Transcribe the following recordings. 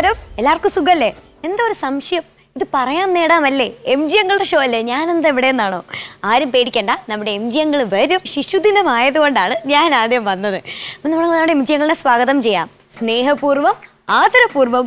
നമസ്കാരം എല്ലാവർക്കും സുഖല്ലേ എന്താ ഒരു സംശയം ഇത് പറയാൻ നേടാമല്ലേ എം ജി അങ്ങളുടെ ഷോ അല്ലേ ഞാൻ എന്താ എവിടെയെന്നാണോ ആരും പേടിക്കണ്ട നമ്മുടെ എം ജി അങ്കിൾ വരും ശിശുദിനമായതുകൊണ്ടാണ് ഞാൻ ആദ്യം വന്നത് അപ്പം നമ്മൾ നമ്മുടെ എം ജി അങ്കിളിനെ സ്വാഗതം ചെയ്യാം സ്നേഹപൂർവ്വം ആദരപൂർവ്വം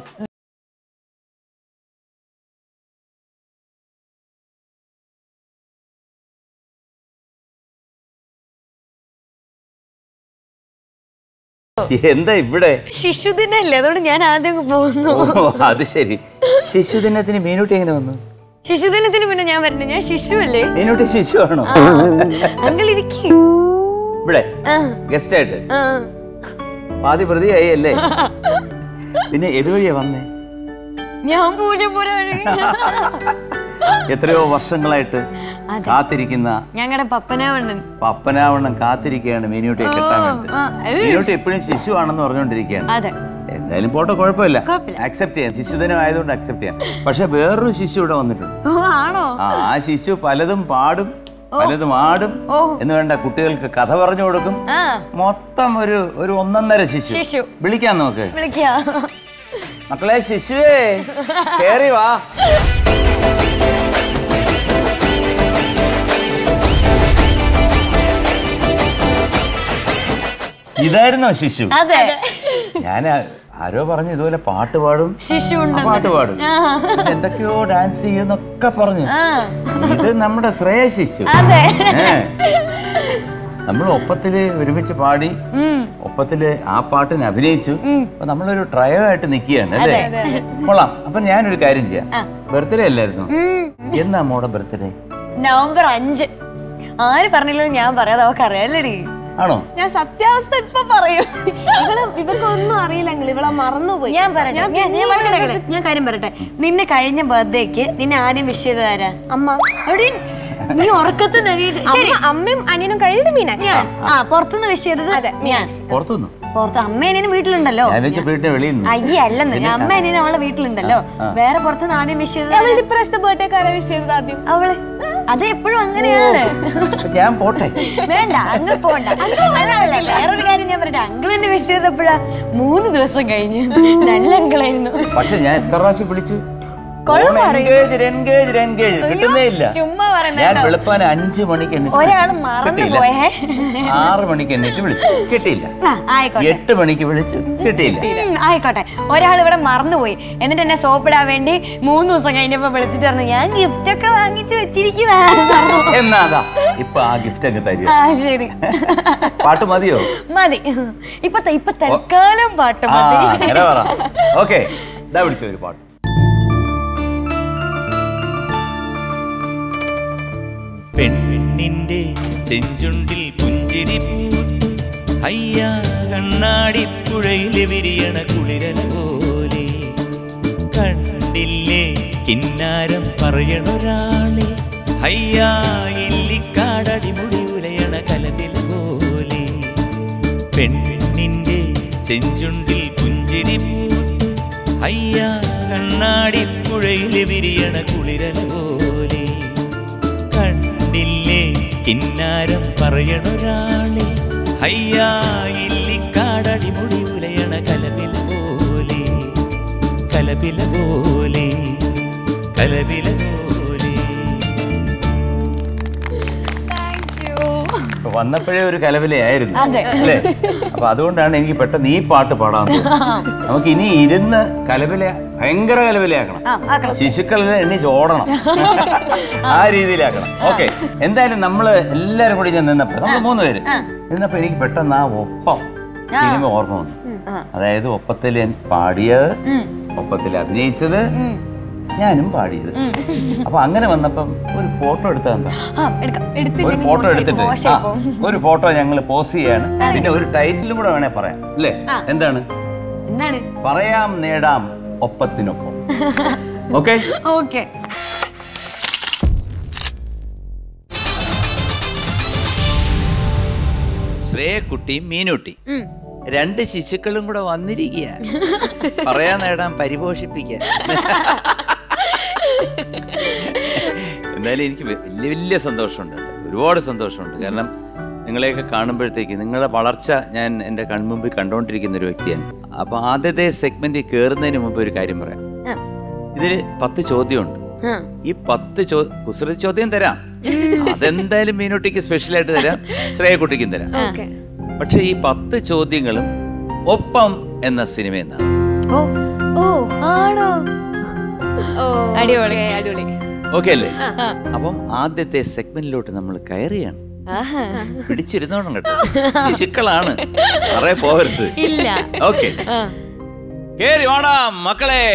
എന്താ ഇവിടെ ശിശുദിനല്ലേ അതുകൊണ്ട് ഞാൻ ആദ്യം അങ്ങ് പോകുന്നു ഓ അത് ശരി ശിശുദിനത്തിന് മീനൂട്ടി എങ്ങനെ വന്നു ശിശുദിനത്തിന് പിന്നെ ഞാൻ വരണേ ഞാൻ ശിശു അല്ലേ മീനൂട്ടി ശിശു ആണോ അങ്കിൾ ഇരിക്കേ ഇവിടെ ആ ഗസ്റ്റ് ആയിട്ട് ആ പാതി പ്രതിയായി അല്ലേ പിന്നെ എതുവഴിയാ വന്നേ ഞാൻ പൂജപ്പുര വഴി എത്രയോ വർഷങ്ങളായിട്ട് കാത്തിരിക്കുന്ന ഞങ്ങളുടെ പപ്പനാവണ്ണൻ പപ്പനാവണ്ണം കാത്തിരിക്കുകയാണ് മീനൂട്ടിയെ കെട്ടാൻ വേണ്ടി ആ, ഏയ്. മീനൂട്ടി എപ്പോഴും ശിശു ആണെന്ന് പറഞ്ഞുകൊണ്ടിരിക്കുകയാണ് അതെ എന്തായാലും പോട്ടെ കുഴപ്പമില്ല കുഴപ്പമില്ല. അക്സെപ്റ്റ് ചെയ്യാം ശിശുദിനം ആയതുകൊണ്ട് അക്സെപ്റ്റ് ചെയ്യാം പക്ഷെ വേറൊരു ശിശു ഇവിടെ വന്നിട്ടുണ്ട് ഓ ആണോ ആ ആ ശിശു പലതും പാടും പലതും ആടും ഓ. എന്ന് വേണ്ട കുട്ടികൾക്ക് കഥ പറഞ്ഞു കൊടുക്കും ആ മൊത്തം ഒരു ഒരു ഒന്നൊന്നര ശിശു ശിശു. വിളിക്കാം നമുക്ക് വിളിക്കാ മക്കളെ ശിശുവേ കേറി വാ ഇതായിരുന്നോ ശിശു അതെ ഞാൻ ആരോ പറഞ്ഞു ഇതുപോലെ പാട്ട് പാടും ശിശു ആ, ഉണ്ട് പാട്ട് പാടും പിന്നെ എന്തൊക്കെയോ ഡാൻസ് ചെയ്യുന്നൊക്കെ പറഞ്ഞു ആ ഇത് നമ്മുടെ ശ്രേയ ശിശു അതെ ഏ. നമ്മൾ ഒപ്പത്തില് ഒരുമിച്ച് പാടി ഉം. ഒപ്പത്തില് ആ പാട്ടിന് അഭിനയിച്ചു അപ്പൊ നമ്മളൊരു ട്രയോ ആയിട്ട് നിൽക്കുകയാണ് അല്ലേ കൊള്ളാം അപ്പൊ ഞാനൊരു കാര്യം ചെയ്യാം ബർത്ത്ഡേ അല്ലായിരുന്നു ഉം. എന്നാ മോടെ ബർത്ത്ഡേ നവംബർ അഞ്ച് ആര് പറഞ്ഞില്ലോ ഞാൻ പറയാതെ അവർക്ക് അറിയാലടി ആണോ ഞാൻ സത്യാവസ്ഥ ഇപ്പൊ പറയും ഇവളെ ഇവക്കൊന്നും അറിയില്ലെങ്കിൽ ഇവളെ മറന്നുപോയി ഞാൻ പറയട്ടെ ഞാൻ- ഞാൻ പറയട്ടെ, ഞാൻ കാര്യം പറയട്ടെ നിന്നെ കഴിഞ്ഞ ബർത്ത്ഡേക്ക് നിന്നെ ആദ്യം വിഷ് ചെയ്ത് തരാ അമ്മ എടി, നീ ഉറക്കത്ത് ശരി അമ്മ- അമ്മയും അനിയനും കഴിഞ്ഞിട്ട് മീനാക്ഷി ഞാൻ ആ പുറത്തുനിന്ന് വിഷ് ചെയ്തത് ഞാൻ പുറത്തുനിന്നു പുറത്ത് അമ്മ അനിയനും വീട്ടിലുണ്ടല്ലോ ഞാൻ വെച്ച വീടിന്റെ വെളിയിൽ നിന്ന് അയ്യേ അല്ലെന്ന് അമ്മ അനിയനും അവളെ വീട്ടിലുണ്ടല്ലോ വേറെ പുറത്തുനിന്ന് ആദ്യം വിഷ് ചെയ്തത് അവളുടെ ഇപ്രാവശ്യത്തെ ബർത്ത്ഡേ കാരെ വിഷ് ചെയ്തത് ആദ്യം അവള് അത് എപ്പോഴും അങ്ങനെയാണ് അപ്പൊ ഞാൻ പോട്ടെ വേണ്ട അങ്ങൾ പോണ്ട അല്ല അല്ല വേറൊരു കാര്യം ഞാൻ പറയട്ടെ അങ്കിൾ എന്നെ വിഷ് ചെയ്തപ്പോഴാ മൂന്ന് ദിവസം കഴിഞ്ഞ് നല്ല അങ്കിളായിരുന്നു പക്ഷെ ഞാൻ എത്ര പ്രാവശ്യം വിളിച്ചു കൊള്ളാം എൻഗേജ് എൻഗേജ് എൻഗേജ് കിട്ടുന്നേ ഇല്ല ചുമ്മാ പറയുന്ന ഞാൻ വെളുപ്പാൻ അഞ്ചു മണിക്ക് എണ്ണിട്ട് ഒരാള് വിളിച്ചു. മറന്നു കിട്ടിയില്ല. പോയേ ആറ് മണിക്ക് എണ്ണിട്ട് വിളിച്ചു കിട്ടിയില്ല ആ, ആയിക്കോട്ടെ എട്ട് മണിക്ക് വിളിച്ചു കിട്ടിയില്ല ഉം, ആയിക്കോട്ടെ ഒരാൾ ഇവിടെ മറന്നുപോയി എന്നിട്ട് എന്നെ സോപ്പിടാൻ വേണ്ടി മൂന്ന് ദിവസം കഴിഞ്ഞപ്പോ വിളിച്ചിട്ട് പറഞ്ഞു ഞാൻ ഗിഫ്റ്റ് ഒക്കെ വാങ്ങിച്ചു വെച്ചിരിക്കുവാ എന്നാ അതാ ഇപ്പൊ ആ ഗിഫ്റ്റ് അങ്ങ് തരിക ആ ശരി പാട്ട് മതിയോ മതി ഇപ്പൊ ത- ഇപ്പൊ തൽക്കാലം പാട്ട് ആ മതി അങ്ങനെ പറ ഓക്കെ ഇതാ വിളിച്ചു ഒരു പാട്ട് പെണ്ണിന്റെ ചെഞ്ചുണ്ടിൽ പുഞ്ചിരി പൂത്തു അയ്യാ കണ്ണാടിപ്പുഴയിൽ വിരിയണ കുളിരല പോലെ കണ്ടില്ലേ കിന്നാരം പറയണൊരാളെ അയ്യാ ഇല്ലിക്കാടടിമുടി ഉലയണ കലവില പോലെ പെണ്ണിന്റെ ചെഞ്ചുണ്ടിൽ പുഞ്ചിരി പൂത്തു അയ്യാ കണ്ണാടിപ്പുഴയിൽ വിരിയണ കുളിരല പോലെ കണ്ടില്ലേ കിന്നാരം പറയണൊരാളെ അയ്യാ ഇല്ലിക്കാടടിമുടി ഉലയണ കലപില പോലെ കലപില പോലെ കലപില പോലെ ഇപ്പൊ വന്നപ്പോഴേ ഒരു കലവിലയായിരുന്നു അതെ. അല്ലേ അപ്പൊ അതുകൊണ്ടാണ് എനിക്ക് പെട്ടെന്ന് ഈ പാട്ട് പാടാൻ തോന്നുന്നത്. നമുക്ക് ഇനി ഇരുന്ന് കലവില ഭയങ്കര കലവിലയാക്കണം ആ ആക്കണം ശിശുക്കളെല്ലാം എണ്ണിച്ച് ഓടണം ആ രീതിയിലാക്കണം ഓക്കെ എന്തായാലും നമ്മള് എല്ലാരും കൂടി ഞാൻ നിന്നപ്പോ നമ്മൾ മൂന്ന് പേര് നിന്നപ്പോ എനിക്ക് പെട്ടെന്ന് ആ ഒപ്പം സിനിമ ഓർമ്മ വന്നു അതായത് ഒപ്പത്തിൽ പാടിയത് ഒപ്പത്തിൽ അഭിനയിച്ചത് ഞാനും പാടിയത് അപ്പൊ അങ്ങനെ വന്നപ്പം ഒരു ഫോട്ടോ എടുത്താൽ എന്താ ആ എടുക്കാം ഒരു ഫോട്ടോ എടുത്തിട്ട് ആ, ഒരു ഫോട്ടോ ഞങ്ങൾ പോസ്റ്റ് ചെയ്യാണ് പിന്നെ ഒരു ടൈറ്റിലും കൂടെ വേണേ പറയാം അല്ലേ എന്താണ് എന്താണ് പറയാം നേടാം ഒപ്പത്തിനൊപ്പം ഓക്കെ ഓക്കെ ശ്രേയക്കുട്ടി മീനുട്ടി രണ്ട് ശിശുക്കളും കൂടെ വന്നിരിക്കുക പറയാൻ നേടാൻ പരിപോഷിപ്പിക്കാൻ എന്നാലും എനിക്ക് വലിയ വലിയ സന്തോഷമുണ്ട് ഒരുപാട് സന്തോഷമുണ്ട് കാരണം നിങ്ങളെയൊക്കെ കാണുമ്പോഴത്തേക്ക് നിങ്ങളുടെ വളർച്ച ഞാൻ എൻ്റെ കൺമുമ്പിൽ കണ്ടുകൊണ്ടിരിക്കുന്ന ഒരു വ്യക്തിയാണ് അപ്പൊ ആദ്യത്തെ സെഗ്മെന്റിൽ കയറുന്നതിന് മുമ്പ് ഒരു കാര്യം പറയാം ആ. ഇതിൽ പത്ത് ചോദ്യമുണ്ട് ആ. ഈ പത്ത് ചോ കുസൃതി ചോദ്യം തരാം അതെന്തായാലും മീനുട്ടിക്ക് സ്പെഷ്യലായിട്ട് തരാം ശ്രേയക്കുട്ടിക്കും തരാം ഓക്കെ പക്ഷെ ഈ പത്ത് ചോദ്യങ്ങളും ഒപ്പം എന്ന സിനിമ എന്നാണ് ഓ ഓ ആണോ ഓ അടിപൊളി. okay, അടിപൊളി ഓക്കെ അല്ലേ അപ്പം ആദ്യത്തെ സെഗ്മെന്റിലോട്ട് നമ്മൾ കയറിയാണ് ആഹാ. പിടിച്ചിരുന്നോണം കേട്ടോ ശിശുക്കളാണ് പറയെ പോകരുത് ഇല്ല ഓക്കെ ആ. കേറി വേണം മക്കളെ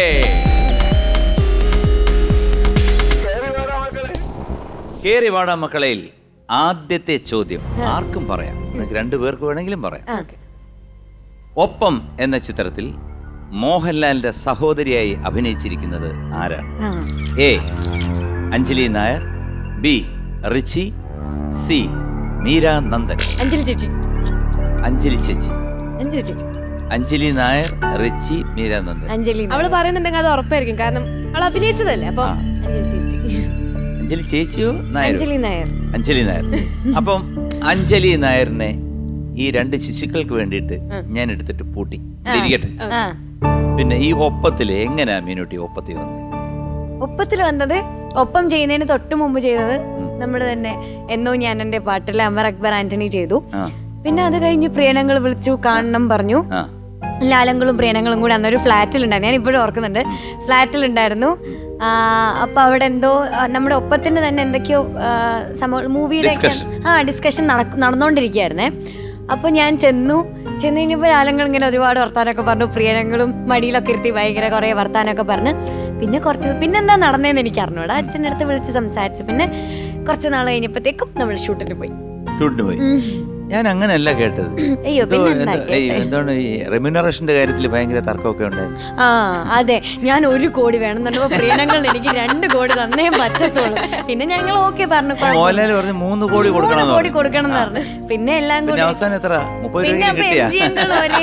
കേറി വാടാ മക്കളയിൽ ആദ്യത്തെ ചോദ്യം ആർക്കും പറയാം നിങ്ങൾക്ക് രണ്ടു പേർക്ക് വേണമെങ്കിലും പറയാം ഒപ്പം എന്ന ചിത്രത്തിൽ മോഹൻലാലിന്റെ സഹോദരിയായി അഭിനയിച്ചിരിക്കുന്നത് ആരാണ് ആ. A Anjali Nair B Richie C Meera Nandan Anjali ചേച്ചി അഞ്ജലി ചേച്ചി അഞ്ജലി ചേച്ചി അഞ്ജലി നായർ റിച്ചി മീര നന്ദൻ അഞ്ജലി അവള് പറയുന്നുണ്ടെങ്കിൽ അത് ഉറപ്പായിരിക്കും കാരണം അവൾ അഭിനയിച്ചതല്ലേ അപ്പൊ ആ. അഞ്ജലി ചേച്ചി അഞ്ജലി ചേച്ചിയോ നായരോ അഞ്ജലി നായർ അഞ്ജലി നായർ അപ്പം അഞ്ജലി നായറിനെ ഈ രണ്ട് ശിശുക്കൾക്ക് വേണ്ടിയിട്ട് ഞാൻ എടുത്തിട്ട് പൂട്ടി ഇവിടെ ഇരിക്കട്ടെ ആ പിന്നെ ഈ ഒപ്പത്തില് എങ്ങനെയാ മീനുട്ടി ഒപ്പത്തിൽ വന്നത് ഒപ്പത്തിൽ വന്നത് ഒപ്പം ചെയ്യുന്നതിന് തൊട്ട് മുമ്പ് ചെയ്തത് നമ്മുടെ തന്നെ എന്നോ ഞാൻ എന്റെ പാട്ടിലെ അമർ അക്ബർ ആന്റണി ചെയ്തു ആ പിന്നെ അത് കഴിഞ്ഞ് പ്രിയനങ്ങൾ വിളിച്ചു കാണണം പറഞ്ഞു ആ ലാലങ്ങളും പ്രിയനങ്ങളും കൂടി അന്നൊരു ഫ്ലാറ്റിലുണ്ടായിരുന്നു ഞാൻ ഇപ്പോഴും ഓർക്കുന്നുണ്ട് ഫ്ലാറ്റിലുണ്ടായിരുന്നു ആ, അപ്പൊ അവിടെ എന്തോ ആ, നമ്മുടെ ഒപ്പത്തിന് തന്നെ എന്തൊക്കെയോ ആ, സംഭവം മൂവിയുടെ Discussion. ആ ഡിസ്കഷൻ നടന്നുകൊണ്ടിരിക്കുകയായിരുന്നേ അപ്പൊ ഞാൻ ചെന്നു ചെന്ന് കഴിഞ്ഞപ്പോൾ ലാലങ്ങൾ ഇങ്ങനെ ഒരുപാട് വർത്താനമൊക്കെ പറഞ്ഞു പ്രിയനങ്ങളും മടിയിലൊക്കെ ഇരുത്തി ഭയങ്കര കുറെ വർത്താനമൊക്കെ പറഞ്ഞ് പിന്നെ കുറച്ച് പിന്നെന്താ നടന്നതെന്ന് എനിക്ക് അറിഞ്ഞൂടാ അച്ഛൻ്റെ അടുത്ത് വിളിച്ച് സംസാരിച്ചു പിന്നെ കുറച്ച് നാൾ കഴിഞ്ഞപ്പോഴത്തേക്കും നമ്മൾ ഷൂട്ടിന് പോയി ഷൂട്ടിന് പോയി ഞാൻ അങ്ങനെയല്ല കേട്ടത് അയ്യോ എന്തോ- പിന്നെ എന്തോ- എന്താ ഏയ് എന്താണ് ഈ റെമ്യൂണറേഷന്റെ കാര്യത്തിൽ ഭയങ്കര തർക്കമൊക്കെ ഉണ്ടായിരുന്നു ആ അതെ ഞാൻ ഒരു കോടി വേണം എന്നുണ്ടപ്പോ പ്രിയനങ്ങൾ എനിക്ക് രണ്ട് കോടി തന്നേ പറ്റത്തുള്ളൂ പിന്നെ ഞങ്ങൾ ഓക്കെ പറഞ്ഞു കുഴപ്പമില്ല. മോഹൻലാൽ പറഞ്ഞ് മൂന്ന് കോടി മൂന്ന് കൊടുക്കണം കോടി കൊടുക്കണം എന്ന് പറഞ്ഞു പിന്നെ എല്ലാം പിന്നെ കൂടി അവസാനം എത്ര മുപ്പത് പിന്നെ രൂപ അപ്പൊ കിട്ടിയാ എം ജി അങ്കിൾ ഒരേ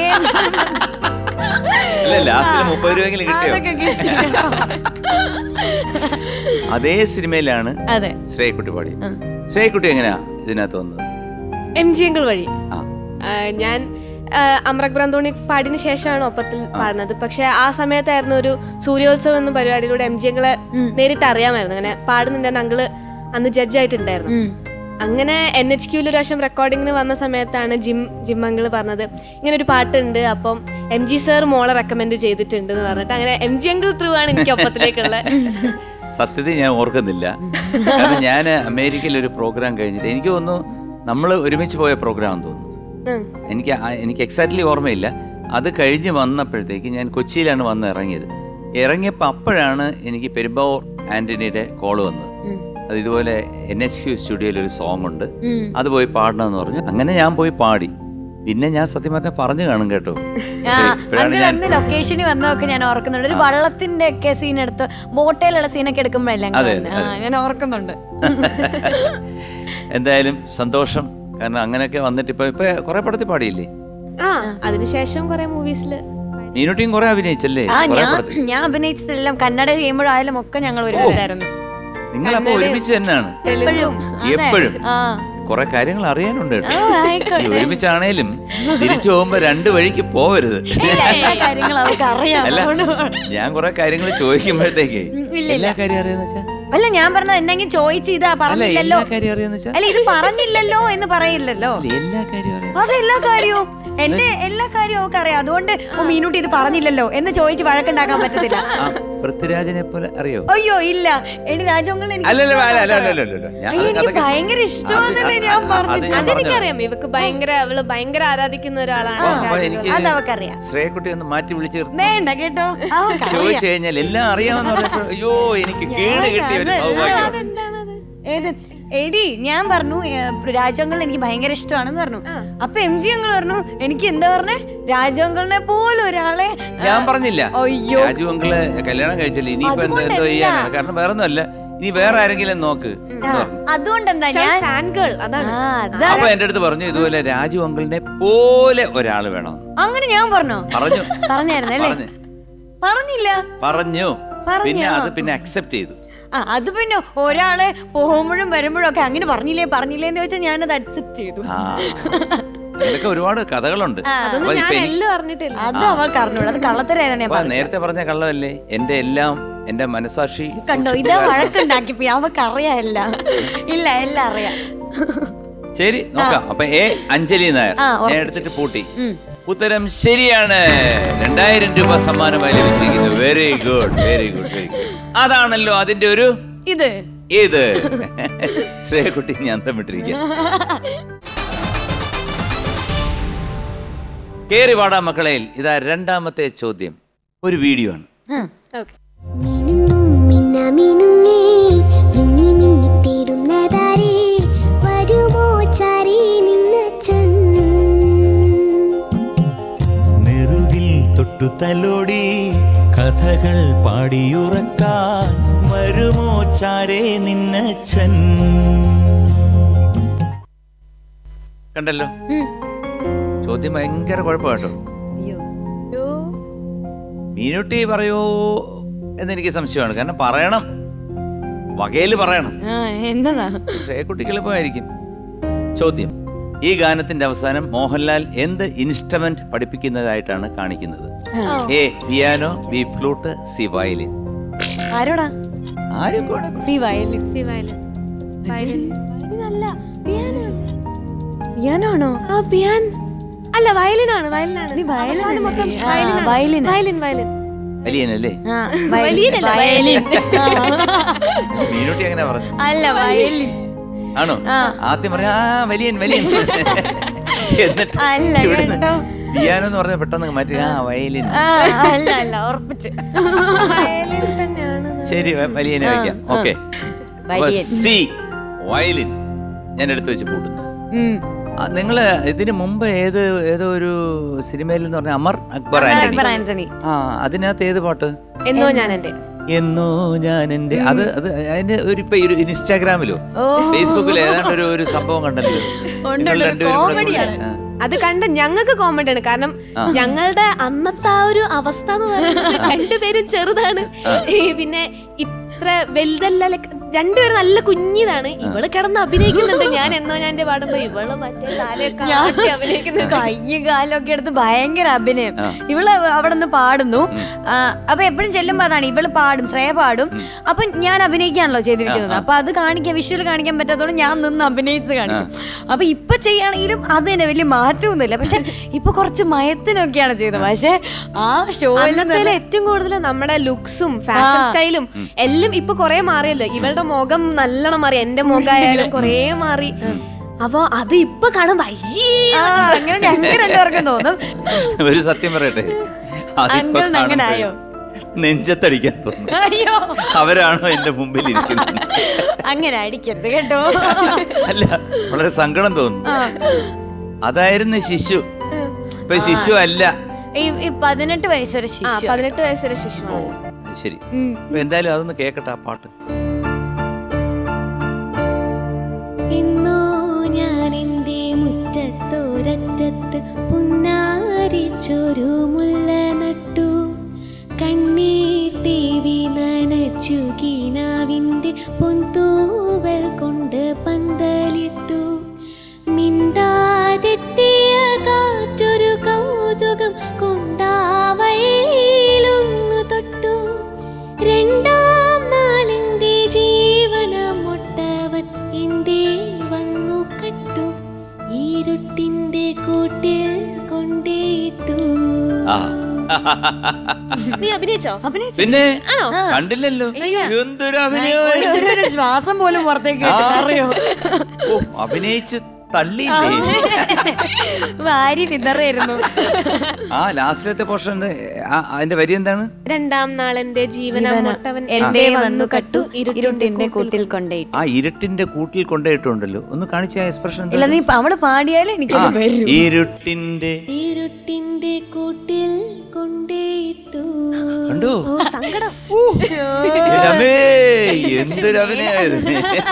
അല്ല ലാസ്റ്റിൽ മുപ്പത് രൂപയെങ്കിലും കിട്ടിയോ അതൊക്കെ കിട്ടി. അതേ സിനിമയിലാണ് അതെ ശ്രേയക്കുട്ടി പാടി ശ്രേയക്കുട്ടി എങ്ങനെയാ ഇതിനകത്ത് വന്നത് എം ജി അങ്കിൾ വഴി ആ ആ, ഞാൻ അമ്രക് ബ്രന്തോണി പാടിന് ശേഷമാണ് ഒപ്പത്തിൽ പാടുന്നത് പക്ഷെ ആ സമയത്തായിരുന്നു ഒരു സൂര്യോത്സവം എന്ന പരിപാടിയിലൂടെ എം ജി അങ്കിളെ നേരിട്ട് അറിയാമായിരുന്നു അങ്ങനെ പാടുന്നുണ്ടെന്ന് അങ്കിള് അന്ന് ജഡ്ജായിട്ടുണ്ടായിരുന്നു ഉം. അങ്ങനെ എൻ എച്ച് ക്യൂല് ഒരു പ്രാവശ്യം റെക്കോർഡിങ്ങിന് വന്ന സമയത്താണ് ജിം ജിം അങ്കിള് പറഞ്ഞത് ഇങ്ങനെ ഒരു പാട്ടുണ്ട് അപ്പം എം ജി സാർ മോളെ റെക്കമെൻഡ് ചെയ്തിട്ടുണ്ട് എന്ന് പറഞ്ഞിട്ട് അങ്ങനെ എം ജി അങ്കിൾ ത്രൂ ആണ് എനിക്ക് ഒപ്പത്തിലേക്കുള്ള സത്യത്തിൽ ഞാൻ ഓർക്കുന്നില്ല കാരണം ഞാൻ അമേരിക്കയിൽ ഒരു പ്രോഗ്രാം കഴിഞ്ഞിട്ട് എനിക്ക് തോന്നുന്നു നമ്മൾ ഒരുമിച്ച് പോയ പ്രോഗ്രാം തോന്നുന്നു ഉം. എനിക്ക് ആ- എനിക്ക് എക്സാക്ട്ലി ഓർമ്മയില്ല അത് കഴിഞ്ഞ് വന്നപ്പോഴത്തേക്ക് ഞാൻ കൊച്ചിയിലാണ് വന്ന് ഇറങ്ങിയത് ഇറങ്ങിയപ്പോൾ അപ്പോഴാണ് എനിക്ക് പെരുമ്പാവൂർ ആന്റണിയുടെ കോള് വന്നത് അത് ഇതുപോലെ എൻ എച്ച് ക്യു സ്റ്റുഡിയോയിൽ ഒരു സോങ് ഉണ്ട് അത് പോയി പാടണമെന്ന് പറഞ്ഞു അങ്ങനെ ഞാൻ പോയി പാടി പിന്നെ ഞാൻ സത്യം പറഞ്ഞാൽ പറഞ്ഞു കാണും കേട്ടോ ആ പക്ഷേ ഇപ്പോഴാണ് അങ്കിൾ ഞാൻ അന്ന് ലൊക്കേഷനിൽ വന്നതൊക്കെ ഞാൻ ഓർക്കുന്നുണ്ട് ഒരു വള്ളത്തിന്റെ ഒക്കെ സീൻ എടുത്ത് ബോട്ടയിലുള്ള സീനൊക്കെ എടുക്കുമ്പോഴല്ലേ അങ്കിൾ അതെ, വന്നെ. ആ ഞാൻ ഓർക്കുന്നുണ്ട് എന്തായാലും സന്തോഷം കാരണം അങ്ങനെയൊക്കെ വന്നിട്ട് ഇപ്പൊ ഇപ്പൊ കുറെ പടത്തിൽ പാടിയില്ലേ ആ അതിനുശേഷം കുറെ മൂവീസില് മീനുട്ടിയും കുറെ അഭിനയിച്ചല്ലേ ആ കുറെ ഞാൻ പടത്തിൽ ഞാൻ അഭിനയിച്ചതെല്ലാം കന്നഡ ചെയ്യുമ്പോഴായാലും ഒക്കെ ഞങ്ങൾ ഒരുമിച്ചായിരുന്നു നിങ്ങളപ്പോ ഒരുമിച്ച് തന്നെയാണ് എപ്പോഴും എപ്പോഴും ആ കുറെ കാര്യങ്ങൾ അറിയാനുണ്ട് കേട്ടോ ആ, ആയിക്കോട്ടെ. ഈ ഒരുമിച്ചാണേലും തിരിച്ചു പോകുമ്പോ രണ്ട് വഴിക്ക് പോവരുത് ഇല്ല, എല്ലാ കാര്യങ്ങളും അവർക്ക് അറിയാം അല്ല അതുകൊണ്ട് ഞാൻ കുറെ കാര്യങ്ങൾ ചോദിക്കുമ്പോഴത്തേക്ക് ഇല്ല, എല്ലാ കാര്യം അറിയാന്ന് വെച്ചാ അല്ല ഞാൻ പറഞ്ഞത് എന്തെങ്കിലും ചോദിച്ചു ഇതാ അല്ല പറഞ്ഞില്ലല്ലോ എല്ലാ കാര്യം അറിയാന്ന് വെച്ചാ അല്ല ഇത് പറഞ്ഞില്ലല്ലോ എന്ന് പറയില്ലല്ലോ അല്ല, എല്ലാ കാര്യം അറിയാം അത് എല്ലാ കാര്യവും എന്റെ എല്ലാ കാര്യവും ഒക്കെ അറിയാം അതുകൊണ്ട് ഓ മീനൂട്ടി ഇത് പറഞ്ഞില്ലല്ലോ എന്ന് ചോദിച്ച് വഴക്കുണ്ടാക്കാൻ പറ്റത്തില്ല ആ പൃഥ്വിരാജിനെ പോലെ അറിയോ അയ്യോ ഇല്ല എടി രാജോങ്ങൾ എനിക്ക് അല്ലല്ല അല്ല അല്ല ഇഷ്ടമാണ്. അല്ല അല്ല അല്ല ഞാൻ അയ്യോ, എനിക്ക് അതൊക്കെ- ഭയങ്കര ഇഷ്ടമാണെന്നല്ലേ അത് ഞാൻ അത് പറഞ്ഞത്. അത് ഞാൻ പറഞ്ഞത്. അതെനിക്കറിയാം ഇവക്ക് ഭയങ്കര അവള് ഭയങ്കര ആരാധിക്കുന്ന ഒരാളാണ് അപ്പൊ- അപ്പൊ എനിക്ക് അത് അവക്കറിയാം ശ്രേയക്കുട്ടി ഒന്ന് മാറ്റി വിളിച്ച് നിർത്തി വേണ്ട കേട്ടോ അവക്കറിയാം. ചോദിച്ചു കഴിഞ്ഞാൽ എല്ലാം അറിയാമെന്ന് പറഞ്ഞപ്പോ അയ്യോ എനിക്ക് കേട് കിട്ടിയ ഒരു സൗഭാഗ്യം ഏത് എടി ഞാൻ പറഞ്ഞു രാജാങ്കൾ എനിക്ക് ഭയങ്കര ഇഷ്ടമാണെന്ന് പറഞ്ഞു അപ്പൊ എം ജി അങ്കിൾ പറഞ്ഞു എനിക്ക് എന്താ പറഞ്ഞേ രാജാങ്കളിനെ പോലെ ഒരാളെ ഞാൻ പറഞ്ഞില്ല അയ്യോ രാജു അങ്കിള് കല്യാണം കഴിച്ചില്ല ഇനിയിപ്പോ എന്താ എന്തോ അതുകൊണ്ടല്ല. ചെയ്യാനാണ് കാരണം വേറെ ഒന്നുമല്ല ഇനി വേറെ ആരെങ്കിലും നോക്ക് എന്ന് പറഞ്ഞു. അതുകൊണ്ടെന്താ ഞാൻ ഫാൻ ഗേൾ അതാണ് ആ അതാ അപ്പൊ എന്റെ അടുത്ത് പറഞ്ഞു ഇതുപോലെ രാജു അങ്കിളിനെ പോലെ ഒരാള് വേണം അങ്ങനെ ഞാൻ പറഞ്ഞോ പറഞ്ഞു പറഞ്ഞായിരുന്നല്ലേ പറഞ്ഞു പറഞ്ഞില്ല പറഞ്ഞു പറഞ്ഞോ? പിന്നെ അത് പിന്നെ അക്സെപ്റ്റ് ചെയ്തു ആ അത് പിന്നെ ഒരാളെ പോകുമ്പോഴും വരുമ്പോഴും ഒക്കെ അങ്ങനെ പറഞ്ഞില്ലേ പറഞ്ഞില്ലേ എന്ന് വെച്ചാൽ ഞാനത് അക്സെപ്റ്റ് ചെയ്തു ആ അതിലൊക്കെ ഒരുപാട് കഥകളുണ്ട് അതൊന്നും അപ്പൊ ഞാൻ ഇപ്പൊ എനിക്ക് എല്ലാം അറിഞ്ഞിട്ടില്ല അത് അവൾക്ക് അറിഞ്ഞൂടാ അത് കള്ളത്തരായതാണ് ഞാൻ അപ്പൊ പറഞ്ഞത്. നേരത്തെ പറഞ്ഞ കള്ളമല്ലേ എന്റെ എല്ലാം എന്റെ മനസാക്ഷി കണ്ടോ സൂക്ഷിപ്പ് ഇതാ കാരണം. വഴക്കുണ്ടാക്കിപ്പോ അവൾക്ക് അറിയാം എല്ലാം ഇല്ല എല്ലാം അറിയാം ശരി നോക്കാം അപ്പൊ എ അഞ്ജലി നായർ ആ, ഞാൻ ഉറപ്പിച്ചു. എടുത്തിട്ട് പൂട്ടി ഉത്തരം ശരിയാണ് രണ്ടായിരം രൂപ സമ്മാനമായി ലഭിച്ചിരിക്കുന്നു very good very good very good അതാണല്ലോ അതിന്റെ ഒരു ഇത് ഇത് ശ്രേയക്കുട്ടി ഞാൻ തമ്മിട്ടിരിക്കുക കേറി വാടാ മക്കളയിൽ ഇതാ രണ്ടാമത്തെ ചോദ്യം ഒരു വീഡിയോ ആണ് ഓക്കെ മിനുങ്ങും മിന്ന മിനുങ്ങേ മിന്നി മിന്നി തേടുന്നതാരേ വരുമോ ചാരി നിന്നച്ചൻ നെറുകിൽ തൊട്ടു തലോടി കഥകൾ പാടിയുറക്കാൻ വരുമോ ചാരേ നിന്നച്ഛൻ കണ്ടല്ലോ ചോദ്യം ഭയങ്കര കുഴപ്പമാട്ടോ അയ്യോ അയ്യോ മീനുട്ടി പറയോ എന്നെനിക്ക് സംശയമാണ് കാരണം പറയണം വകയില് പറയണം ആ എന്നതാ ശ്രേയക്കുട്ടിക്ക് എളുപ്പമായിരിക്കും ചോദ്യം ഈ ഗാനത്തിന്റെ അവസാനം മോഹൻലാൽ എന്ത് ഇൻസ്ട്രുമെന്റ് പഠിപ്പിക്കുന്നതായിട്ടാണ് കാണിക്കുന്നത് A piano B flute C violin ആരോടാ ആരും കൂടെ C violin C violin violin violin അല്ല പിയാനോ പിയാനാണോ ആ പിയാൻ അല്ല വയലിനാണ് വയലിനാണ് നീ വയലിൻ അവസാനം മൊത്തം അല്ലേ? ആ, വയലിനാണ്. വയലിനാ. വയലിൻ വയലിൻ വലിയനല്ലേ ആ, വയലിനല്ല, വയലിൻ മീനുട്ടി അങ്ങനെ പറഞ്ഞു അല്ല വയലിൻ ആണോ ആദ്യം പറഞ്ഞ ആ വലിയൻ വലിയൻ എന്നിട്ട് അല്ല, ഇവിടുന്ന് കേട്ടോ. പിയാനോ എന്ന് പറഞ്ഞ പെട്ടെന്ന് മാറ്റി ആ വയലിൻ ആ, അല്ല അല്ല ഉറപ്പിച്ച് വയലിൻ തന്നെയാണ് ശരി വ- വലിയനെ വയ്ക്കാം ഓക്കെ വലിയൻ. സി വയലിൻ ഞാൻ എടുത്തു വെച്ച് പൂട്ടുന്നു ഉം. ആ, നിങ്ങള് ഇതിനു മുമ്പ് ഏത് ഏതോ ഒരു സിനിമയിൽ എന്ന് പറഞ്ഞ അമർ അക്ബർ ആന്റണി അക്ബർ ആന്റണി ആ അതിനകത്ത് ഏത് പാട്ട് എന്നോ ഞാൻ എന്റെ എന്നോ ഞാൻ എന്റെ അത് അത് അതിന്റെ ഒരു ഇപ്പൊ ഒരു ഇൻസ്റ്റാഗ്രാമിലോ ഫേസ്ബുക്കിലോ ഏതാണ്ട് ഒരു ഒരു സംഭവം കണ്ടല്ലോ നിങ്ങൾ രണ്ടുപേരും കൂടെ കൂടി. ആ. അത് കണ്ട ഞങ്ങൾക്ക് കോമഡി ആണ് കാരണം ഞങ്ങളുടെ അന്നത്തെ ആ ഒരു അവസ്ഥ എന്ന് പറയുന്നത് രണ്ടുപേരും ചെറുതാണ് ഈ പിന്നെ ഇത്ര വലുതല്ല like രണ്ടുപേരും നല്ല കുഞ്ഞിതാണ് ഇവള് കിടന്ന് അഭിനയിക്കുന്നുണ്ട് ഞാൻ എന്നോ ഞാൻ എന്റെ പാടുമ്പോ ഇവള് മറ്റേ താലൊക്കെ ആട്ടി അഭിനയിക്കുന്നുണ്ട് കയ്യും കാലൊക്കെ എടുത്ത് ഭയങ്കര അഭിനയം ഇവള് അവിടെ നിന്ന് പാടുന്നു ആ, അപ്പൊ എപ്പോഴും ചെല്ലുമ്പോ അതാണ് ഇവള് പാടും ശ്രേയ പാടും അപ്പൊ ഞാൻ അഭിനയിക്കാണല്ലോ ചെയ്തിരിക്കുന്നത് അപ്പൊ അത് കാണിക്കാൻ വിഷ്വൽ കാണിക്കാൻ പറ്റാത്തതുകൊണ്ട് ഞാൻ നിന്ന് അഭിനയിച്ച് കാണിക്കും അപ്പൊ ഇപ്പൊ ചെയ്യുകയാണെങ്കിലും അത് തന്നെ വലിയ മാറ്റമൊന്നുമില്ല പക്ഷെ ഇപ്പൊ കുറച്ച് മയത്തിനൊക്കെയാണ് ചെയ്തത് പക്ഷെ ആ ഷോയിൽ അന്നത്തെ ഏറ്റവും കൂടുതൽ നമ്മുടെ ലുക്സും ഫാഷൻ സ്റ്റൈലും എല്ലാം ഇപ്പൊ കൊറേ മാറിയല്ലോ ഇവളുടെ മുഖം നല്ലോണം മാറി എന്റെ മുഖമായാലും കൊറേ മാറി അപ്പൊ അത് ഇപ്പൊ കാണുമ്പോ അയ്യേ അങ്ങനെ ഞങ്ങൾക്ക് രണ്ടുപേർക്കും തോന്നും ഒരു സത്യം പറയട്ടെ അതിപ്പോ അങ്കിളിന് അങ്ങനെ കാണുമ്പോ ആയോ? നെഞ്ചത്തടിക്കാൻ തോന്നുന്നു അയ്യോ അവരാണോ എന്റെ മുമ്പിൽ ഇരിക്കുന്നത് അങ്ങനെ അടിക്കരുത് കേട്ടോ അല്ല വളരെ സങ്കടം തോന്നുന്നു അതായിരുന്നു ശിശു ഇപ്പൊ ശിശു അല്ല ഈ ഈ പതിനെട്ട് വയസ്സൊരു ആ ശിശു പതിനെട്ട് വയസ്സുവരെ ശിശു ഓ അത് ശരി അപ്പൊ എന്തായാലും അതൊന്ന് കേക്കട്ടെ ആ പാട്ട് എന്നോ ഞാൻ എൻ്റെ മുറ്റത്തോരറ്റത്ത് പുന്നാരിച്ചൊരു മുല്ല നട്ടു കണ്ണീർ തേവി നനച്ചു കീനാവിൻ്റെ പൊന്തൂവൽ കൊണ്ട് പന്തലിട്ടു മിണ്ടാതെത്തിയ കാറ്റൊരു കൗതുകം കൊണ്ടാവഴിയിലൊന്നു തൊട്ടു രണ്ടാം നാളിന്റെ ജീവനമൊട്ടവൻ എന്തേ വന്നു കട്ടു ഇരുട്ടിന്റെ കൂട്ടിൽ കൊണ്ടേയിട്ടു ആ നീ അഭിനയിച്ചോ പിന്നെ കണ്ടില്ലല്ലോ എന്തൊരു അഭിനയം ഒരു- ഒരു ശ്വാസം പോലും പുറത്തേക്ക് വിട്ടില്ല, അറിയോ ഓ അഭിനയിച്ച് തള്ളിയില്ലേ വാരി വിതറായിരുന്നു ആ ലാസ്റ്റിലത്തെ പോർഷൻ അതിന്റെ വരി എന്താണ് രണ്ടാം നാളെന്റെ ജീവനമൊട്ടവൻ എന്തേ വന്നു കട്ടു ഇരുട്ടിന്റെ കൂട്ടിൽ കൊണ്ടേയിട്ടു ആ ഇരുട്ടിന്റെ കൂട്ടിൽ കൊണ്ടുപോയിട്ടുണ്ടല്ലോ ഒന്ന് കാണിച്ച എക്സ്പ്രഷൻ ഇല്ല നീ അവള് പാടിയാലേ എനിക്ക് വരും ഇരുട്ടിന്റെ ഇരുട്ടിന്റെ കൂട്ടിൽ കൊണ്ടേയിട്ടു കണ്ടോ ഓ സങ്കടം രമേ എന്തൊരു അഭിനയായിരുന്നു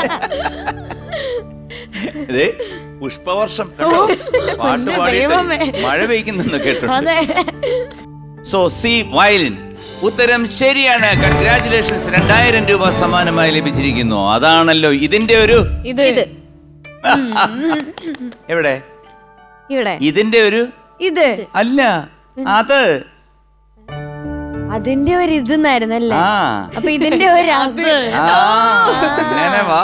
അതെ പുഷ്പവർഷം കണ്ടോ പാട്ട് പാടിയിട്ട് ദൈവമേ. മഴ പെയ്ക്കുന്നെന്ന് കേട്ടോ അതെ സോ സി വയലിൻ ഉത്തരം ശരിയാണ് കൺഗ്രാചുലേഷൻസ് രണ്ടായിരം രൂപ സമ്മാനമായി ലഭിച്ചിരിക്കുന്നു അതാണല്ലോ ഇതിന്റെ ഒരു ഇത് ഇത് എവിടെ ഇവിടെ ഇതിന്റെ ഒരു ഇത് അല്ല അത് അതിന്റെ ഒരു ഇതെന്നായിരുന്നല്ലേ ആ അപ്പൊ ഇതിന്റെ ഒരു അത് ആ, അങ്ങനെ വാ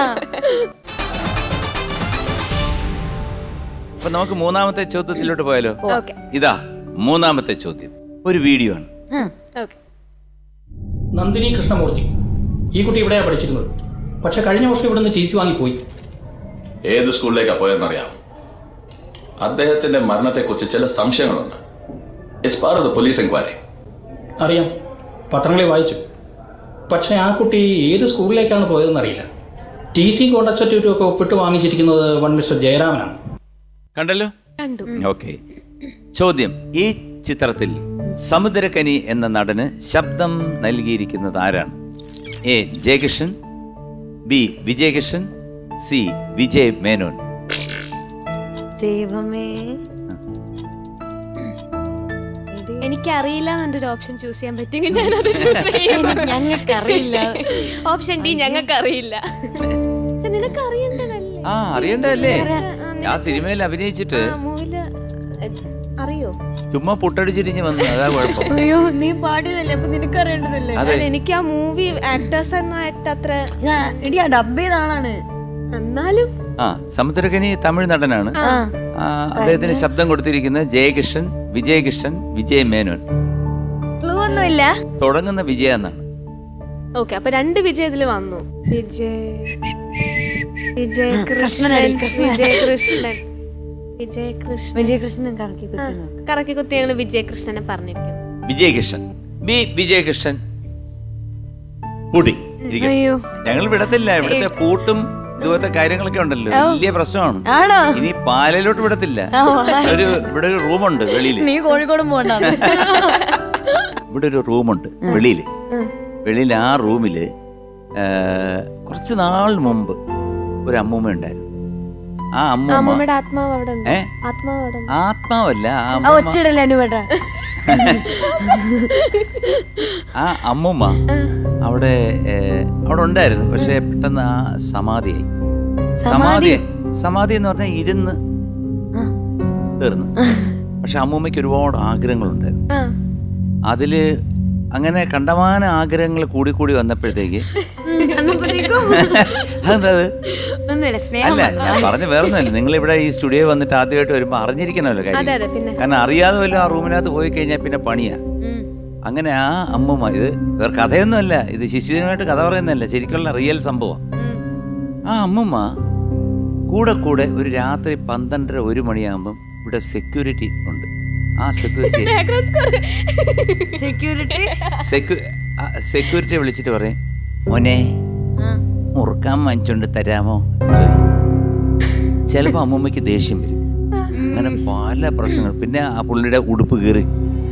അപ്പൊ നമുക്ക് മൂന്നാമത്തെ ചോദ്യത്തിലോട്ട് പോയാലോ ഓക്കെ ഇതാ മൂന്നാമത്തെ ചോദ്യം ഒരു വീഡിയോ ആണ് ഓക്കെ നന്ദിനി കൃഷ്ണമൂർത്തി ഈ കുട്ടി ഇവിടെയാണ് പഠിച്ചിരുന്നത് പക്ഷെ കഴിഞ്ഞ വർഷം ഇവിടുന്ന് ടി സി വാങ്ങിപ്പോയി ഏത് സ്കൂളിലേക്കാ പോയെന്നറിയാം അദ്ദേഹത്തിന്റെ മരണത്തെക്കുറിച്ച് ചില സംശയങ്ങളുണ്ട് it's part of the police enquiry അറിയാം പത്രങ്ങളിൽ വായിച്ചു പക്ഷേ ആ കുട്ടി ഏത് സ്കൂളിലേക്കാണ് പോയതെന്നറിയില്ല ടി സി കോണ്ടാക്ട് സർട്ടിഫിക്കറ്റ് ഒക്കെ ഒപ്പിട്ട് വാങ്ങിച്ചിരിക്കുന്നത് വൺ മിസ്റ്റർ ജയരാമനാണ് കണ്ടല്ലോ കണ്ടു ഓക്കെ ചോദ്യം ഈ ചിത്രത്തിൽ സമുദ്രകനി എന്ന നടന് ശബ്ദം നൽകിയിരിക്കുന്നത് ആരാണ് A Jayakishan B Vijayakishan C Vijay Menon ദൈവമേ എനിക്കറിയില്ല എന്നൊരു ഒരു ഓപ്ഷൻ ചൂസ് ചെയ്യാൻ പറ്റുമെങ്കിൽ ഞാനത് ചൂസ് ചെയ്യും ഞങ്ങൾക്കറിയില്ല ഓപ്ഷൻ ഡി ഞങ്ങൾക്ക് അറിയില്ല പക്ഷെ നിനക്ക് അറിയേണ്ടതല്ലേ ആ അറിയണ്ടല്ലേ ആ സിനിമയിൽ അഭിനയിച്ചിട്ട് മൂവില് അറിയോ ചുമ്മാ പുട്ടടിച്ചിരിഞ്ഞ് വന്നു അതാ കുഴപ്പം അയ്യോ നീ പാടിയതല്ലേ അപ്പൊ നിനക്ക് അറിയേണ്ടതല്ലേ അതെ അല്ല, എനിക്ക് ആ മൂവി ആക്ടേഴ്സ് എന്നായിട്ട് അത്ര എടി ആ ഡബ് ചെയ്ത ആളാണ് എന്നാലും ആ സമുദ്രകനി തമിഴ് നടനാണ് ആ, അദ്ദേഹത്തിന് ശബ്ദം കൊടുത്തിരിക്കുന്നത് ജയകിഷൻ വിജയകിഷൻ വിജയ് മേനോൻ ക്ലൂ ഒന്നുമില്ല തുടങ്ങുന്ന വിജയ എന്നാണ് ഓക്കെ അപ്പൊ രണ്ട് വിജയ് ഇതിൽ വന്നു വിജയ് വിജയ് കൃഷ്ണൻ കൃഷ്ണനടി, കൃഷ്ണൻ. വിജയ് കൃഷ്ണൻ വിജയ് കൃഷ്ണൻ വിജയകൃഷ്ണൻ കറക്കി ആ, കറക്കി കുത്തി ഞങ്ങൾ വിജയ് കൃഷ്ണനെ പറഞ്ഞിരിക്കുന്നു വിജയകിഷൻ ബി വിജയകിഷൻ പൂട്ടി ഇരിക്കട്ടെ. അയ്യോ ഞങ്ങൾ വിടത്തില്ല ഇവിടുത്തെ പൂട്ടും ഇതുപോലത്തെ കാര്യങ്ങളൊക്കെ ഉണ്ടല്ലോ വലിയ പ്രശ്നമാണ് ആണോ ഇനി പാലയിലോട്ട് വിടത്തില്ല ഒരു ഇവിടെ ഒരു റൂമുണ്ട് വെളിയിൽ നീ കോഴിക്കോട് പോകണ്ട ഇവിടെ ഒരു റൂമുണ്ട് വെളിയില് വെളിയിൽ ആ റൂമില് ആ, കുറച്ച് നാൾ മുമ്പ് ഒരു അമ്മൂമ്മ ഉണ്ടായിരുന്നു ആ അമ്മൂമ്മ അമ്മമ്മയുടെ ആത്മാവ് അവിടെ ഉണ്ട് ഏ ആത്മാവ് അവിടെ ഉണ്ട് ആത്മാവല്ല ആ ആ അമ്മൂമ്മ ഒച്ചിടല്ലേ അനുപേട്ട ആ അമ്മൂമ്മ അവിടെ ഏ, അവിടെ ഉണ്ടായിരുന്നു പക്ഷെ പെട്ടെന്ന് ആ സമാധിയായി സമാധി സമാധി എന്ന് പറഞ്ഞാൽ ഇരുന്ന് തീർന്നു പക്ഷെ അമ്മൂമ്മയ്ക്ക് ഒരുപാട് ആഗ്രഹങ്ങളുണ്ടായിരുന്നു ആ അതില് അങ്ങനെ കണ്ടമാന ആഗ്രഹങ്ങൾ കൂടി കൂടി വന്നപ്പോഴത്തേക്ക് അതെന്താ അത്? ഒന്നുമില്ല സ്നേഹം അല്ല ഞാൻ പറഞ്ഞ വേറൊന്നുമല്ല നിങ്ങൾ ഇവിടെ ഈ സ്റ്റുഡിയോ വന്നിട്ട് ആദ്യമായിട്ട് വരുമ്പോൾ അറിഞ്ഞിരിക്കണമല്ലോ കാര്യം അതെ അതെ പിന്നെ കാരണം അറിയാതെ വല്ല ആ റൂമിനകത്ത് പോയി കഴിഞ്ഞാൽ പിന്നെ പണിയാ അങ്ങനെ ആ അമ്മൂമ്മ ഇത് വേറെ കഥയൊന്നുമല്ല ഇത് ശിശുദിനമായിട്ട് കഥ പറയുന്നതല്ല ശരിക്കുള്ള റിയൽ സംഭവം ആ അമ്മൂമ്മ കൂടെ കൂടെ ഒരു രാത്രി പന്ത്രണ്ടര ഒരു മണിയാകുമ്പം ഇവിടെ സെക്യൂരിറ്റി ഉണ്ട് ആ സെക്യൂരിറ്റി സെക്യൂരിറ്റി സെക്യൂരിറ്റി വിളിച്ചിട്ട് പറയും മോനെ മുറുക്കാൻ വാങ്ങിച്ചോണ്ട് തരാമോ എന്ന് ചോദിക്കും. ചിലപ്പോ അമ്മൂമ്മയ്ക്ക് ദേഷ്യം വരും അങ്ങനെ പല പ്രശ്നങ്ങൾ പിന്നെ ആ പുള്ളിയുടെ ഉടുപ്പ് കീറി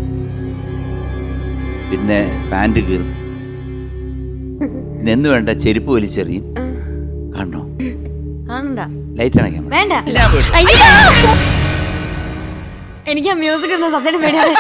പിന്നെ പാൻറ് കീറും പിന്നെ എന്ന് വേണ്ട ചെരുപ്പ് വലിച്ചെറിയും കണ്ടോ കാണണ്ട ലൈറ്റ് അണയ്ക്കാൻ പറ. വേണ്ട ഞാൻ പോയിട്ട് വരാം. അയ്യോ! എനിക്ക് ആ മ്യൂസിക് ഒന്നും സത്യം പേടിയാണ്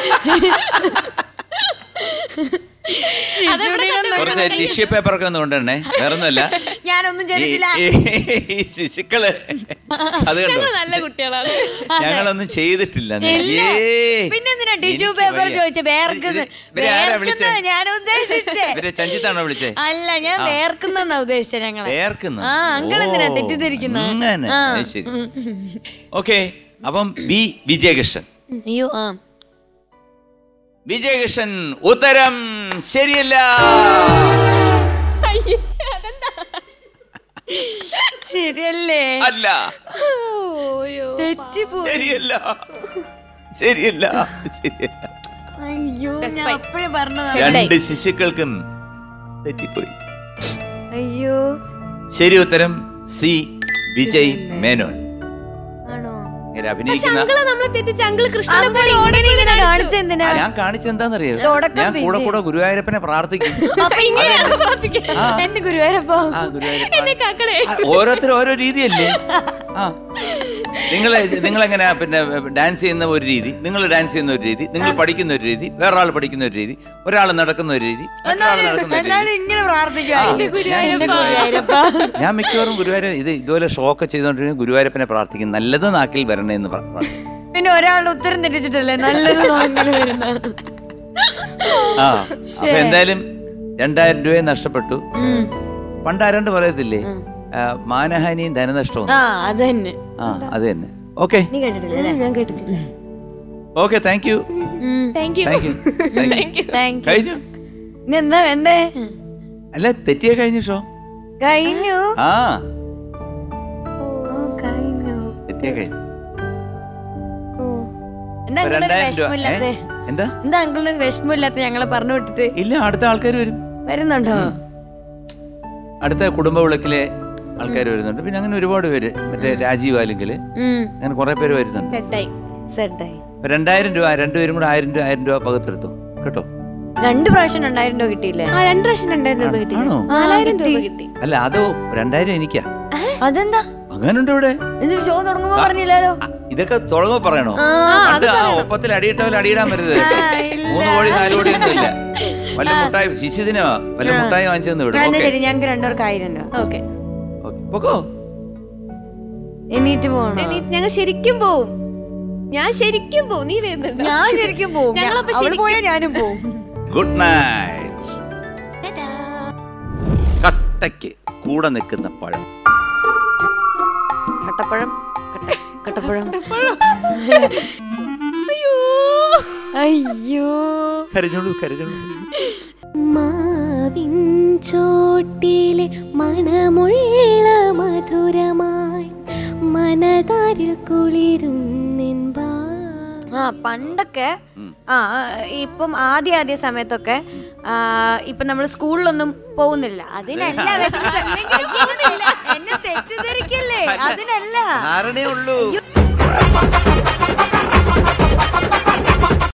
കുറച്ച് ടിഷ്യൂ പേപ്പർ ഒക്കെ ഒന്ന് കൊണ്ടുവരണേ വേറൊന്നുമല്ല ഞാനൊന്നും ചെയ്തിട്ടില്ല ഈ ശിശുക്കള് അത് കണ്ടോ നല്ല കുട്ടികളാണ് ഞങ്ങളൊന്നും ചെയ്തിട്ടില്ല ഇല്ല. ഏയ്. പിന്നെന്തിനാ ടിഷ്യൂ എനിക്ക് പേപ്പർ വയ്യ. ചോദിച്ചേ വേർക്കുന്നത് ഇത് ഇവരെ ആരാ വിളിച്ചേ വേർക്കുന്നത് ഞാൻ ഉദ്ദേശിച്ചേ ഇവരെ ചഞ്ചിത്താണോ വിളിച്ചേ അല്ല ഞാൻ വേർക്കുന്നെന്നാ ഉദ്ദേശിച്ചത് ഞങ്ങളെ വേർക്കുന്നു ആ അങ്കിൾ എന്തിനാ തെറ്റിദ്ധരിക്കുന്നത് അങ്ങനെ ആ. അത് ശരി ഓക്കെ അപ്പം ബി വിജയകൃഷ്ണൻ അയ്യോ ആ വിജയകൃഷ്ണൻ ഉത്തരം ശരിയല്ല ശരിയല്ലേ അല്ല ഓയോ തെറ്റിപ്പോയി ശരിയല്ല ശരിയല്ല ശരിയല്ല അയ്യോ ഞാൻ അപ്പഴേ പറഞ്ഞതാ രണ്ട് ശിശുക്കൾക്കും തെറ്റിപ്പോയി അയ്യോ ശരി ഉത്തരം സി വിജയ് മേനോൻ ആണോ ഇങ്ങനെ അഭിനയിക്കുന്ന അങ്കിളെ നമ്മളെ തെറ്റിച്ച് അങ്കിള് കൃഷ്ണനെ അങ്കിൾ പോലെ ഇങ്ങനെ ഇങ്ങനെ കാണിച്ചെന്തിനാ ആ, ഞാൻ കാണിച്ചെന്താന്നറിയോ തുടക്കം ഞാൻ കൂടെ വിജയ്. കൂടെ ഗുരുവായൂരപ്പനെ പ്രാർത്ഥിക്കും അപ്പൊ ഇങ്ങനെയാണ് എന്റെ ഗുരുവായൂരപ്പോ ആ ഗുരുവായൂരപ്പ കാക്കണേ ആ, ഓരോരുത്തരും ഓരോ രീതിയല്ലേ ആ നിങ്ങൾ നിങ്ങൾ എങ്ങനെ പിന്നെ ഡാൻസ് ചെയ്യുന്ന ഒരു രീതി നിങ്ങൾ ഡാൻസ് ചെയ്യുന്ന ഒരു രീതി നിങ്ങൾ പഠിക്കുന്ന ഒരു രീതി വേറൊരാൾ പഠിക്കുന്ന ഒരു രീതി ഒരാൾ നടക്കുന്ന ഒരു രീതി മറ്റൊരാൾ നടക്കുന്ന ഒരു എന്നാലും രീതി ഇങ്ങനെ ആ, പ്രാർത്ഥിക്കുക ഞാൻ മിക്കവാറും ഗുരുവായൂർ ഇത് ഇതുപോലെ ഷോക്ക് ചെയ്തുകൊണ്ടിരിക്കും ഗുരുവായൂരപ്പനെ പ്രാർത്ഥിക്കും നല്ലത് നാക്കിൽ വരണേ എന്ന് പ്ര- പ്രാർത്ഥിക്കും. പിന്നെ ഒരാൾ ഉത്തരം തെറ്റിച്ചിട്ടല്ലേ നല്ലത് അങ്ങനെ വരുന്നത് ആ അപ്പൊ എന്തായാലും രണ്ടായിരം രൂപയെ നഷ്ടപ്പെട്ടു പണ്ട് ആരാണ്ട് പറയത്തില്ലേ ആ, മാനഹാനിയും ധനനഷ്ടവും ആ അത് തന്നെ ആ അത് തന്നെ ഓക്കെ നീ കേട്ടിട്ടില്ലേ ഞാൻ കേട്ടിട്ടില്ല okay thank you thank you thank you thank you thank you കഴിഞ്ഞു ഇനി എന്താ വേണ്ടേ അല്ല തെറ്റിയെ കഴിഞ്ഞു ഷോ കഴിഞ്ഞു ആ ഓ, കഴിഞ്ഞു തെറ്റിയെ കഴിഞ്ഞു എന്താ ഇപ്പൊ അങ്കിളൊരു രണ്ടായിരം രൂപ വിഷമില്ലാത്ത ഏ? എന്താ എന്താ അങ്കിളിന് ഒരു വിഷമില്ലാത്ത ഞങ്ങളെ പറഞ്ഞു വിട്ടിട്ട് ഇല്ല അടുത്ത ആൾക്കാർ വരും വരുന്നുണ്ടോ അടുത്ത കുടുംബ വിളക്കിലെ ആൾക്കാർ വരുന്നുണ്ട് പിന്നെ അങ്ങനെ ഒരുപാട് പേര് മറ്റേ രാജീവ് അല്ലെങ്കിൽ അങ്ങനെ കുറെ പേര് വരുന്നുണ്ട് സെറ്റായി സെറ്റായി അപ്പൊ രണ്ടായിരം രൂപ രണ്ടുപേരും കൂടെ ആയിരം രൂപ ആയിരം രൂപ പകർത്തെടുത്തു കേട്ടോ രണ്ടു പ്രാവശ്യം രണ്ടായിരം രൂപ കിട്ടിയില്ലേ ആ രണ്ട് പ്രാവശ്യം രണ്ടായിരം രൂപ കിട്ടി ആണോ നാലായിരം രൂപ കിട്ടി അല്ല അത് രണ്ടായിരം എനിക്കാ അതെന്താ അങ്ങനുണ്ട് ഇവിടെ എന്നിട്ട് ഷോ തുടങ്ങുമ്പോ പറഞ്ഞില്ലല്ലോ ആ, ഇതൊക്കെ തുടങ്ങുമ്പോ പറയണോ പണ്ട് ആ ഒപ്പത്തിൽ അടിയിട്ടവൽ അടിയിടാൻ വരുത് മൂന്ന് കോടി നാല് കോടി ഒന്നും ഇല്ല വല്ല മുട്ടായി ശിശുദിനമാ വല്ല മുട്ടായി വാങ്ങിച്ചെന്ന് വിടും എന്നാ ഓക്കെ ശരി ഞങ്ങൾക്ക് രണ്ടുപേർക്ക് ആയിരം രൂപ ഓക്കെ ഓക്കെ പൊക്കോ എണീറ്റ് പോകണോ ഞങ്ങൾ ശരിക്കും പോവും ഞാൻ ശരിക്കും പോവും നീ വരുന്നുണ്ട് ഞാൻ ശരിക്കും പോകും ഞങ്ങളപ്പോ അവള് ശരിക്കും- പോയാൽ ഞാനും പോകും ഗുഡ് നൈറ്റ് കട്ടയ്ക്ക് കൂടെ നിൽക്കുന്ന പഴം കട്ടപ്പഴം കട്ട- കട്ടപ്പഴം അയ്യോ കരഞ്ഞോളൂ കരഞ്ഞോളൂ മാവിൻ ചോട്ടിലെ മണമുള്ള മധുരമായി മനതാരിൽ കുളിരുന്നെൻപാ ആ പണ്ടൊക്കെ ആ ഇപ്പം ആദ്യ ആദ്യ സമയത്തൊക്കെ ആ, ഇപ്പൊ നമ്മൾ സ്കൂളിലൊന്നും പോകുന്നില്ല അതിനല്ല വിഷമിച്ച- അയ്യോ, എന്നെ തെറ്റിദ്ധരിക്കല്ലേ അതിനല്ല ധാരണയുള്ളൂ